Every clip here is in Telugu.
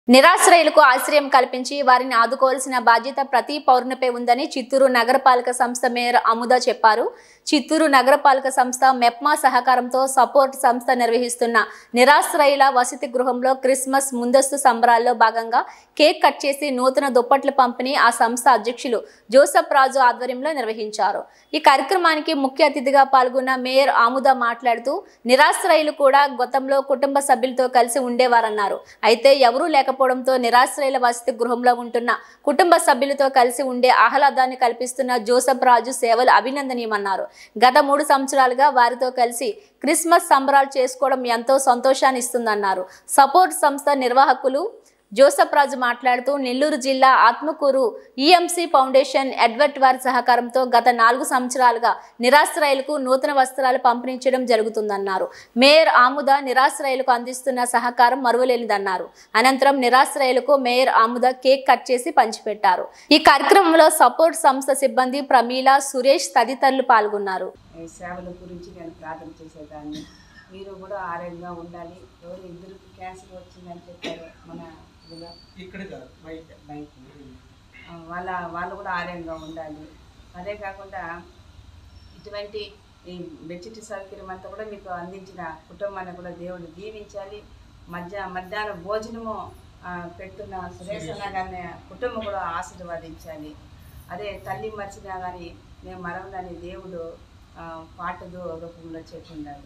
నిరాశ్రయులకు ఆశ్రయం కల్పించి వారిని ఆదుకోవాల్సిన బాధ్యత ప్రతి పౌరునిపై ఉందని చిత్తూరు నగరపాలక సంస్థ మేయర్ అముద చెప్పారు చిత్తూరు నగరపాలక సంస్థ మెప్మా సహకారంతో సపోర్ట్ సంస్థ నిర్వహిస్తున్న నిరాశ్రయుల వసతి గృహంలో క్రిస్మస్ ముందస్తు సంబరాల్లో భాగంగా కేక్ కట్ చేసి నూతన దుప్పట్ల పంపిణీ ఆ సంస్థ అధ్యక్షులు జోసఫ్ రాజు ఆధ్వర్యంలో నిర్వహించారు ఈ కార్యక్రమానికి ముఖ్య అతిథిగా పాల్గొన్న మేయర్ ఆముద మాట్లాడుతూ నిరాశ్రయులు కూడా గతంలో కుటుంబ సభ్యులతో కలిసి ఉండేవారన్నారు అయితే ఎవరూ లేకపోవడంతో నిరాశ్రయుల వసతి గృహంలో ఉంటున్న కుటుంబ సభ్యులతో కలిసి ఉండే ఆహ్లాదాన్ని కల్పిస్తున్న జోసఫ్ రాజు సేవలు అభినందనీయమన్నారు గత మూడు సంవత్సరాలుగా వారితో కలిసి క్రిస్మస్ సంబరాలు చేసుకోవడం ఎంతో సంతోషాన్ని ఇస్తుందన్నారు సపోర్ట్ సంస్థ నిర్వాహకులు జోసఫ్ రాజు మాట్లాడుతూ నెల్లూరు జిల్లా ఆత్మకూరు ఈఎంసీ ఫౌండేషన్ ఎడ్వర్ట్ వారి సహకారంతో గత నాలుగు సంవత్సరాలుగా నిరాశ్రయులకు నూతన వస్త్రాలు పంపిణీంచడం జరుగుతుందన్నారు మేయర్ ఆముద నిరాశ్రయులకు అందిస్తున్న సహకారం మరువలేనిదన్నారు అనంతరం నిరాశ్రయులకు మేయర్ ఆముద కేక్ కట్ చేసి పంచిపెట్టారు ఈ కార్యక్రమంలో సపోర్ట్ సంస్థ సిబ్బంది ప్రమీల సురేష్ తదితరులు పాల్గొన్నారు ఈ సేవల గురించి నేను ప్రార్థన చేసేదాన్ని మీరు కూడా ఆరోగ్యంగా ఉండాలి ఎవరు ఇద్దరికి క్యాన్సర్ వచ్చిందని చెప్పారు మన ఇదిలో ఇక్కడ కాదు బయట బయట ఆ, వాళ్ళ వాళ్ళు కూడా ఆరోగ్యంగా ఉండాలి అదే కాకుండా ఇటువంటి ఈ బెడ్షీట్ సౌకర్యం అంతా కూడా మీకు అందించిన కుటుంబాన్ని కూడా దేవుడు దీవించాలి మధ్య మధ్యాహ్నం భోజనము ఆ, పెడుతున్న సురేష్ అన్న గారిని కుటుంబం కూడా ఆశీర్వదించాలి అదే తల్లి మర్చినా కానీ మేము మరవదని దేవుడు ఆ, పాటలు రూపంలో చెప్పుండాలి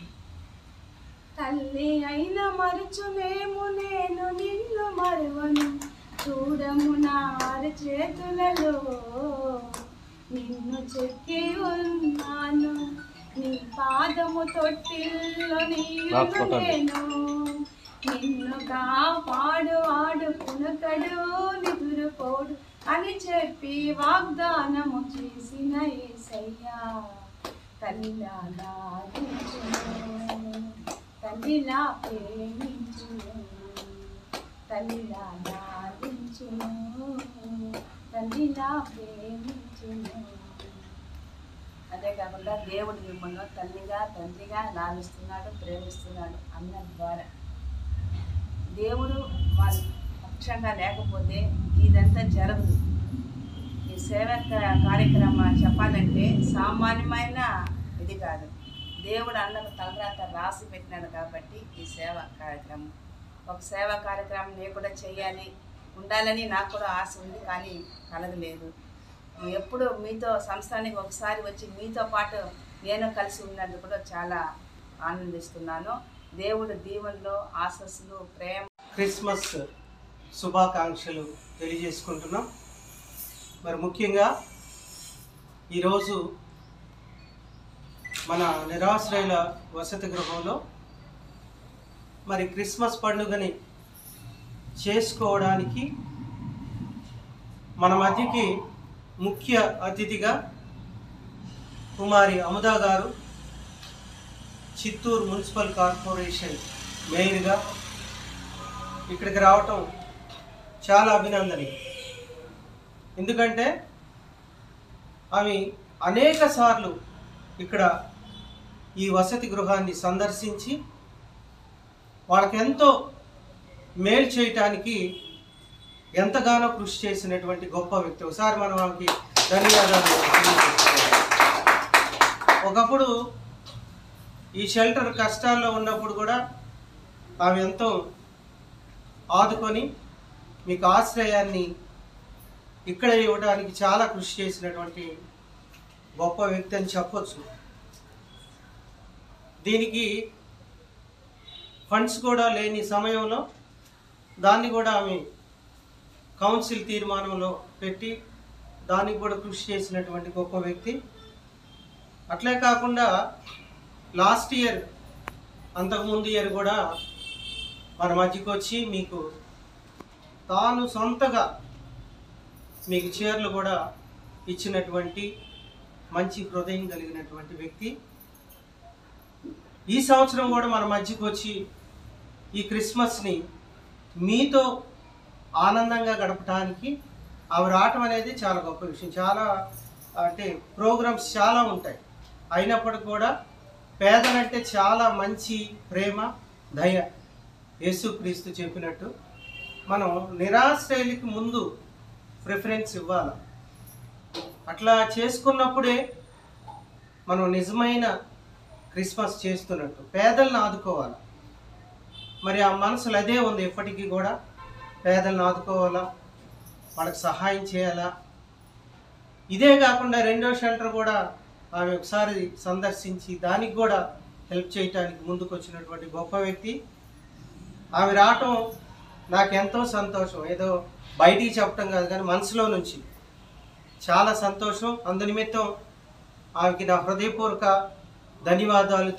తల్లి అయిన మరుచునేము నేను నిన్ను మరువను చూడము నా అరి చేతులలో నిన్ను చెక్కి ఉన్నాను నీ పాదము తొట్టిల్లో నీయును నేను నిన్ను కాపాడు ఆడు పునకడు నిదురుపోడు అని చెప్పి వాగ్దానము చేసిన ఏసయ్యా తల్లిలా లాలించును తల్లిలా ప్రేమించును తల్లిలా లాలించును తల్లిలా ప్రేమించును అదే కాకుండా దేవుడు మిమ్మల్ని తల్లిగా తండ్రిగా లాలిస్తున్నాడు ప్రేమిస్తున్నాడు అన్న ద్వారా దేవుడు వాళ్ళ పక్షంగా లేకపోతే ఇదంతా జరగదు ఈ సేవ క- కార్యక్రమం చెప్పాలంటే సామాన్యమైన ఇది కాదు దేవుడు అన్నకు తలరాత రాసి పెట్టినాడు కాబట్టి ఈ సేవ కార్యక్రమం ఒక సేవా కార్యక్రమం నేను కూడా చేయాలి ఉండాలని నాకు కూడా ఆశ ఉంది కానీ కలగలేదు ఎప్పుడు మీతో సంస్థానికి ఒకసారి వచ్చి మీతో పాటు నేను కలిసి ఉన్నందుకు కూడా చాలా ఆనందిస్తున్నాను దేవుడు దీవెనలో ఆశస్సులు ప్రేమ క్రిస్మస్ శుభాకాంక్షలు తెలియజేసుకుంటున్నాం మరి ముఖ్యంగా ఈరోజు మన నిరాశ్రయుల వసతి గృహంలో మరి క్రిస్మస్ పండుగని చేసుకోవడానికి మన మధ్యకి ముఖ్య అతిథిగా కుమారి అముదా గారు చిత్తూరు మున్సిపల్ కార్పొరేషన్ మేయర్గా ఇక్కడికి రావటం చాలా అభినందనీయం ఎందుకంటే ఆమె అనేక సార్లు ఇక్కడ ఈ వసతి గృహాన్ని సందర్శించి వాళ్ళకెంతో మేలు చేయటానికి ఎంతగానో కృషి చేసినటువంటి గొప్ప వ్యక్తి ఒకసారి మనం ఆమెకి ధన్యవాదాలు తెలియజేసుకోవాలి. ఒకప్పుడు ఈ షెల్టర్ కష్టాల్లో ఉన్నప్పుడు కూడా ఆమె ఎంతో ఆదుకొని మీకు ఆశ్రయాన్ని ఇక్కడ ఇవ్వడానికి చాలా కృషి చేసినటువంటి గొప్ప వ్యక్తి అని చెప్పొచ్చు దీనికి ఫండ్స్ కూడా లేని సమయంలో దాన్ని కూడా ఆమె కౌన్సిల్ తీర్మానంలో పెట్టి దానికి కూడా కృషి చేసినటువంటి గొప్ప వ్యక్తి అట్లే కాకుండా లాస్ట్ ఇయర్ అంతకుముందు ఇయర్ కూడా మన మధ్యకి వచ్చి మీకు తాను సొంతగా మీకు చీరలు కూడా ఇచ్చినటువంటి మంచి హృదయం కలిగినటువంటి వ్యక్తి ఈ సంవత్సరం కూడా మన మధ్యకి వచ్చి ఈ క్రిస్మస్ని మీతో ఆనందంగా గడపడానికి ఆమె రావటం అనేది చాలా గొప్ప విషయం చాలా అంటే ప్రోగ్రామ్స్ చాలా ఉంటాయి అయినప్పటికీ కూడా పేదలంటే చాలా మంచి ప్రేమ దయ యేసుక్రీస్తు చెప్పినట్టు మనం నిరాశ్రయులకి ముందు ప్రిఫరెన్స్ ఇవ్వాలి అట్లా చేసుకున్నప్పుడే మనం నిజమైన క్రిస్మస్ చేస్తున్నట్టు పేదలను ఆదుకోవాలి మరి ఆ మనసులో అదే ఉంది ఇప్పటికీ కూడా పేదలను ఆదుకోవాలా వాళ్ళకి సహాయం చేయాలా ఇదే కాకుండా రెండో షెల్టర్ కూడా ఆమె ఒకసారి సందర్శించి దానికి కూడా హెల్ప్ చేయటానికి ముందుకు వచ్చినటువంటి గొప్ప వ్యక్తి ఆమె రావటం నాకు ఎంతో సంతోషం ఏదో బయటికి చెప్పటం కాదు కానీ మనసులో నుంచి చాలా సంతోషం అందు నిమిత్తం ఆమెకి నా హృదయపూర్వక ధన్యవాదాలు